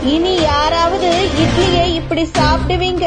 இனி யாராவது இட்லியை இப்படி சாப்பிடுவீங்க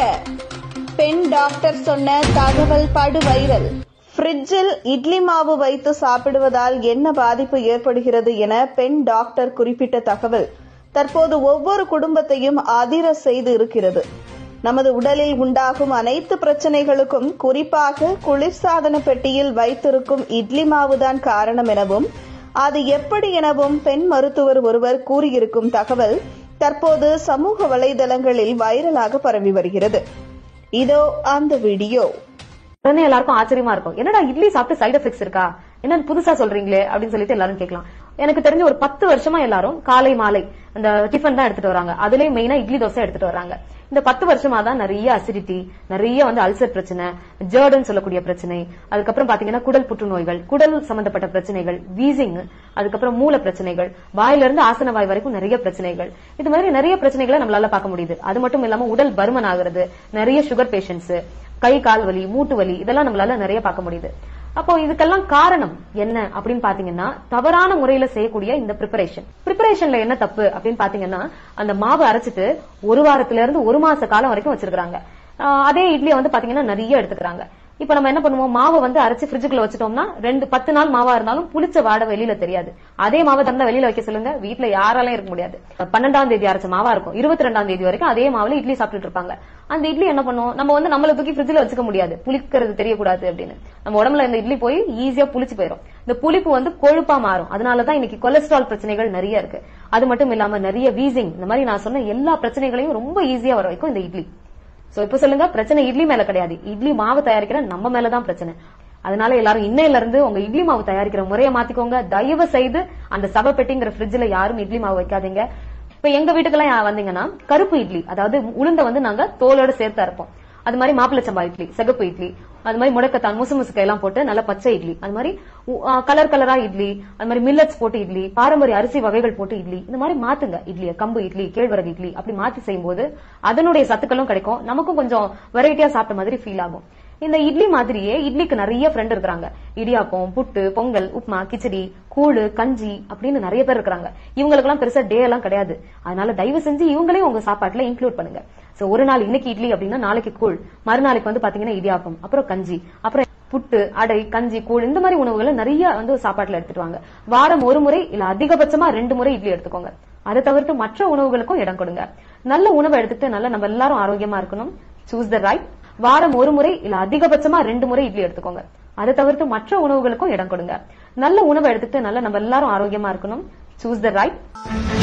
பெண் டாக்டர் சொன்ன தகவல் படு வைரல் ஃப்ரிட்ஜில் இட்லி மாவு வைத்து சாப்பிடுவதால் என்ன பாதிப்பு ஏற்படுகிறது என பெண் டாக்டர் குறிப்பிட்ட தகவல் தற்போது ஒவ்வொரு குடும்பத்தையும் அதிர செய்து இருக்கிறது நமது உடலில் உண்டாகும் அனைத்து பிரச்சனைகளுக்கும் குறிப்பாக குளிர்சாதன பெட்டியில் வைத்திருக்கும் இட்லி மாவுதான் காரணம் எனவும் அது எப்படி எனவும் பெண் மருத்துவர் ஒருவர் கூறியிருக்கும் தகவல் தற்போது சமூக வலைதளங்களில் வைரலாக பரவி வருகிறது இதோ அந்த வீடியோ உடனே எல்லாருக்கும் ஆச்சரியமா இருக்கும் என்னடா இட்லி சாப்பிட்டு சைடு எஃபெக்ட்ஸ் இருக்கா என்ன புதுசா சொல்றீங்களே அப்படின்னு சொல்லிட்டு எல்லாரும் கேட்கலாம் எனக்கு தெரிஞ்ச ஒரு பத்து வருஷமா எல்லாரும் காலை மாலை அந்த டிஃபன் தான் எடுத்துட்டு வராங்க அதுலயும் மெயினா இட்லி தோசை எடுத்துட்டு வராங்க இந்த பத்து வருஷமா தான் நிறைய அசிடிட்டி நிறைய வந்து அல்சர் பிரச்சனை ஜேர்டன் சொல்லக்கூடிய பிரச்சனை அதுக்கப்புறம் பாத்தீங்கன்னா குடல் புற்றுநோய்கள் குடல் சம்பந்தப்பட்ட பிரச்சனைகள் வீசிங் அதுக்கப்புறம் மூல பிரச்சனைகள் வாயில இருந்து ஆசன வாய் வரைக்கும் நிறைய பிரச்சனைகள் இது மாதிரி நிறைய பிரச்சனைகளை நம்மளால பார்க்க முடியுது அது மட்டும் இல்லாம உடல் பருமன் ஆகுறது நிறைய சுகர் பேஷண்ட்ஸ் கை கால் வலி மூட்டு வலி இதெல்லாம் நம்மளால நிறைய பார்க்க முடியுது அப்போ இதுக்கெல்லாம் காரணம் என்ன அப்படின்னு பாத்தீங்கன்னா தவறான முறையில செய்யக்கூடிய இந்த ப்ரிப்பரேஷன் ப்ரிப்பரேஷன்ல என்ன தப்பு அப்படின்னு பாத்தீங்கன்னா அந்த மாவு அரைச்சிட்டு ஒரு வாரத்துல இருந்து ஒரு மாச காலம் வரைக்கும் வச்சிருக்காங்க அதே இட்லியை வந்து பாத்தீங்கன்னா நிறைய எடுத்துக்கிறாங்க இப்ப நம்ம என்ன பண்ணுவோம் மாவை வந்து அரைச்சு ஃப்ரிட்ஜுக்குள்ள வச்சுட்டோம்னா ரெண்டு பத்து நாள் மாவா இருந்தாலும் புளிச்ச வாடை வெளியில தெரியாது அதே மாவை தந்தா வெளியில வைக்க சொல்லுங்க வீட்டுல யாராலும் இருக்க முடியாது பன்னெண்டாம் தேதி அரைச்ச மாவா இருக்கும் இருபத்தி ரெண்டாம் தேதி வரைக்கும் அதே மாவுல இட்லி சாப்பிட்டுட்டு இருப்பாங்க அந்த இட்லி என்ன பண்ணும் நம்ம வந்து நம்மள தூக்கி ஃப்ரிட்ஜ்ல வச்சுக்க முடியாது புளிக்கிறது தெரியக்கூடாது அப்படின்னு நம்ம உடம்புல இந்த இட்லி போய் ஈஸியா புளிச்சு போயிடும் இந்த புளிப்பு வந்து கொழுப்பா மாறும் அதனாலதான் இன்னைக்கு கொலஸ்ட்ரால் பிரச்சனைகள் நிறைய இருக்கு அது மட்டும் இல்லாம நிறைய வீசிங் இந்த மாதிரி நான் சொன்ன எல்லா பிரச்சனைகளையும் ரொம்ப ஈஸியா வர வைக்கும் இந்த இட்லி சோ இப்ப சொல்லுங்க பிரச்சனை இட்லி மேல கிடையாது இட்லி மாவு தயாரிக்கிற நம்ம மேலதான் பிரச்சனை அதனால எல்லாரும் இன்னையில இருந்து உங்க இட்லி மாவு தயாரிக்கிற முறையை மாத்திக்கோங்க தயவு செய்து அந்த சவப்பெட்டிங்கிற ஃப்ரிட்ஜ்ல யாரும் இட்லி மாவு வைக்காதீங்க இப்ப எங்க வீட்டுக்கெல்லாம் வந்தீங்கன்னா கருப்பு இட்லி அதாவது உளுந்த வந்து நாங்க தோலோட சேர்த்து அரைப்போம் அது மாதிரி மாப்பிள சம்பா இட்லி சிகப்பு இட்லி அது மாதிரி முடக்கத்தான் முசு முசுக்கை எல்லாம் போட்டு நல்ல பச்சை இட்லி அது மாதிரி கலர் கலரா இட்லி அது மாதிரி மில்லட்ஸ் போட்டு இட்லி பாரம்பரிய அரிசி வகைகள் போட்டு இட்லி இந்த மாதிரி மாத்துங்க இட்லிய கம்பு இட்லி கேழ்வரகு இட்லி அப்படி மாத்தி செய்யும்போது அதனுடைய சத்துக்களும் கிடைக்கும் நமக்கும் கொஞ்சம் வெரைட்டியா சாப்பிட்ட மாதிரி ஃபீல் ஆகும் இந்த இட்லி மாதிரியே இட்லிக்கு நிறைய ஃப்ரெண்ட் இருக்கிறாங்க இடியாப்பம் புட்டு பொங்கல் உப்மா கிச்சடி கூழு கஞ்சி அப்படின்னு நிறைய பேர் இருக்கிறாங்க இவங்களுக்கு எல்லாம் பெருசா டே எல்லாம் கிடையாது அதனால தயவு செஞ்சு இவங்களையும் உங்க சாப்பாட்டுல இன்க்ளூட் பண்ணுங்க சோ ஒரு நாள் இன்னைக்கு இட்லி அப்படின்னா நாளைக்கு கூழ் மறுநாளைக்கு வந்து பாத்தீங்கன்னா இடியாப்பம் அப்புறம் கஞ்சி அப்புறம் புட்டு அடை கஞ்சி கூழ் இந்த மாதிரி உணவுகளை நிறைய வந்து சாப்பாட்டுல எடுத்துட்டு வாங்க வாரம் ஒரு முறை இல்ல அதிகபட்சமா ரெண்டு முறை இட்லி எடுத்துக்கோங்க அதை தவிர்த்து மற்ற உணவுகளுக்கும் இடம் கொடுங்க நல்ல உணவை எடுத்துட்டு நல்ல நம்ம எல்லாரும் ஆரோக்கியமா இருக்கணும் சூஸ் த ரைட் வாரம் ஒரு முறை இல்ல அதிகபட்சமா ரெண்டு முறை இட்லி எடுத்துக்கோங்க அதை தவிர்த்து மற்ற உணவுகளுக்கும் இடம் கொடுங்க நல்ல உணவை எடுத்துட்டு நல்ல நம்ம எல்லாரும் ஆரோக்கியமா இருக்கணும் சூஸ் த ரைட்